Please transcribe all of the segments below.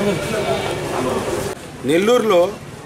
నెల్లూరులో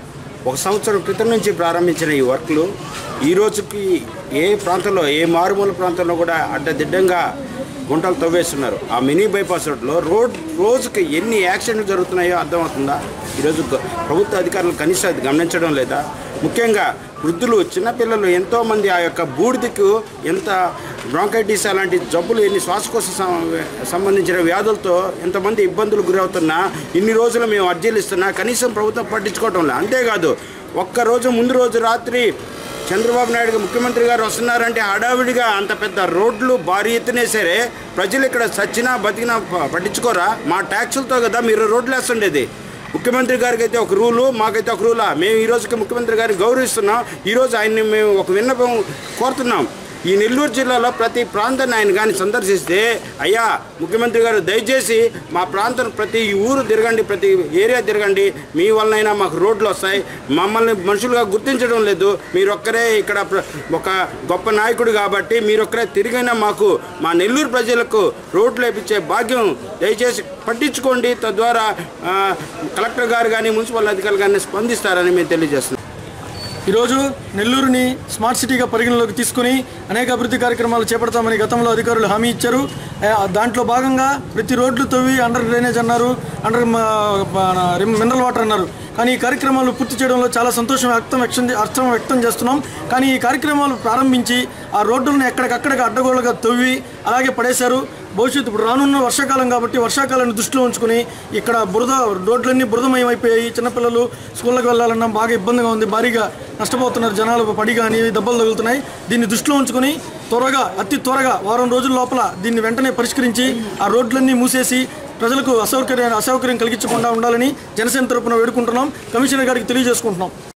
ఒక సంవత్సరం క్రితం నుంచి ప్రారంభించిన ఈ వర్క్లు ఈ రోజుకి ఏ ప్రాంతంలో ఏ మారుమూల ప్రాంతంలో కూడా అడ్డదిడ్డంగా గుంటలు తవ్వేస్తున్నారు ఆ మినీ బైపాస్ రోడ్లో రోడ్ రోజుకి ఎన్ని యాక్సిడెంట్లు జరుగుతున్నాయో అర్థమవుతుందా ఈరోజు గ- ప్రభుత్వ అధికారులు కనీసం అది గమనించడం లేదా ముఖ్యంగా వృద్ధులు చిన్నపిల్లలు ఎంతోమంది ఆ యొక్క బూడిదకు ఎంత బ్రాంకైటిస్ అలాంటి జబ్బులు ఎన్ని శ్వాసకోశ సం- సంబంధించిన వ్యాధులతో ఎంతమంది ఇబ్బందులు గురవుతున్నా ఇన్ని రోజులు మేము అర్జీలు ఇస్తున్నా కనీసం ప్రభుత్వం పట్టించుకోవటం లేదు అంతేకాదు ఒక్కరోజు ముందు రోజు రాత్రి చంద్రబాబు నాయుడు గారు ముఖ్యమంత్రి గారు వస్తున్నారంటే హడావిడిగా అంత పెద్ద రోడ్లు భారీ ఎత్తునే సరే ప్రజలు ఇక్కడ సచ్చినా బతికినా ప- పట్టించుకోరా మా ట్యాక్సులతో కదా మీరు రోడ్లు వేస్తుండేది ముఖ్యమంత్రి గారికి అయితే ఒక రూలు మాకైతే ఒక రూలా మేము ఈ రోజుకి ముఖ్యమంత్రి గారిని గౌరవిస్తున్నాం ఈరోజు ఆయన్ని మేము ఒక విన్నపం కోరుతున్నాం ఈ నెల్లూరు జిల్లాలో ప్రతి ప్రాంతాన్ని ఆయన కానీ సందర్శిస్తే అయ్యా ముఖ్యమంత్రి గారు దయచేసి మా ప్రాంతం ప్రతి ఊరు తిరగండి ప్రతి ఏరియా తిరగండి మీ వలనైనా మాకు రోడ్లు వస్తాయి మమ్మల్ని మనుషులుగా గుర్తించడం లేదు మీరొక్కరే ఇక్కడ ప్ర- ఒక గొప్ప నాయకుడు కాబట్టి మీరొక్కరే తిరిగైనా మాకు మా నెల్లూరు ప్రజలకు రోడ్లు వేపించే భాగ్యం దయచేసి పట్టించుకోండి తద్వారా ఆ, కలెక్టర్ గారు కానీ మున్సిపల్ అధికారులు కానీ స్పందిస్తారని మేము తెలియజేస్తున్నాం ఈరోజు నెల్లూరుని స్మార్ట్ సిటీగా పరిగణలోకి తీసుకుని అనేక అభివృద్ధి కార్యక్రమాలు చేపడతామని గతంలో అధికారులు హామీ ఇచ్చారు ఆ, దాంట్లో భాగంగా ప్రతి రోడ్లు తవ్వి అండర్ డ్రైనేజ్ అన్నారు అండర్ మ- మన రిమ్- మినరల్ వాటర్ అన్నారు కానీ ఈ కార్యక్రమాలు పూర్తి చేయడంలో చాలా సంతోషం వ్యక్తం వ్యక్తం అర్థం వ్యక్తం చేస్తున్నాం కానీ ఈ కార్యక్రమాలు ప్రారంభించి ఆ రోడ్డులను ఎక్కడికక్కడికి అడ్డగోలుగా తవ్వి అలాగే పడేశారు భవిష్యత్తు ఇప్పుడు రానున్న వర్షాకాలం కాబట్టి వర్షాకాలాన్ని దృష్టిలో ఉంచుకుని ఇక్కడ బురద రోడ్లన్నీ బురదమయం అయిపోయాయి చిన్నపిల్లలు స్కూళ్ళకి వెళ్ళాలన్నా బాగా ఇబ్బందిగా ఉంది భారీగా నష్టపోతున్నారు జనాలు పడి కానీ దెబ్బలు తగులుతున్నాయి దీన్ని దృష్టిలో ఉంచుకుని త్వరగా అతి త్వరగా వారం రోజుల లోపల దీన్ని వెంటనే పరిష్కరించి ఆ రోడ్లన్నీ మూసేసి ప్రజలకు అసౌకర్యం అసౌకర్యం కలిగించకుండా ఉండాలని జనసేన తరపున వేడుకుంటున్నాం కమిషనర్ గారికి తెలియజేసుకుంటున్నాం